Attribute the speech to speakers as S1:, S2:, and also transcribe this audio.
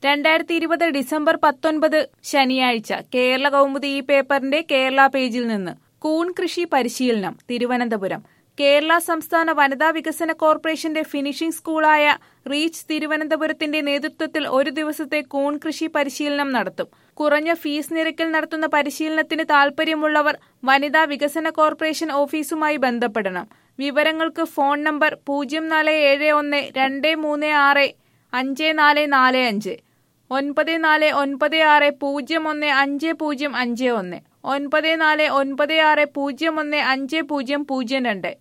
S1: രണ്ടായിരത്തി ഇരുപത് ഡിസംബർ പത്തൊൻപത് ശനിയാഴ്ച കേരള കൗമുദി ഈ പേപ്പറിന്റെ കേരള പേജിൽ നിന്ന് കൂൺ കൃഷി പരിശീലനം തിരുവനന്തപുരം കേരള സംസ്ഥാന വനിതാ വികസന കോർപ്പറേഷന്റെ ഫിനിഷിംഗ് സ്കൂളായ റീച്ച് തിരുവനന്തപുരത്തിന്റെ നേതൃത്വത്തിൽ ഒരു ദിവസത്തെ കൂൺ കൃഷി പരിശീലനം നടത്തും കുറഞ്ഞ ഫീസ് നിരക്കിൽ നടത്തുന്ന പരിശീലനത്തിന് താൽപര്യമുള്ളവർ വനിതാ വികസന കോർപ്പറേഷൻ ഓഫീസുമായി ബന്ധപ്പെടണം വിവരങ്ങൾക്ക് ഫോൺ നമ്പർ പൂജ്യം നാല് ഏഴ് ഒന്ന് രണ്ട് മൂന്ന് ആറ് അഞ്ച് നാല് നാല് അഞ്ച് ഒൻപത് നാല് ഒൻപത് ആറ് പൂജ്യം ഒന്ന് അഞ്ച് പൂജ്യം അഞ്ച് ഒന്ന് ഒൻപത് നാല് ഒൻപത് ആറ് പൂജ്യം ഒന്ന് അഞ്ച് പൂജ്യം പൂജ്യം രണ്ട്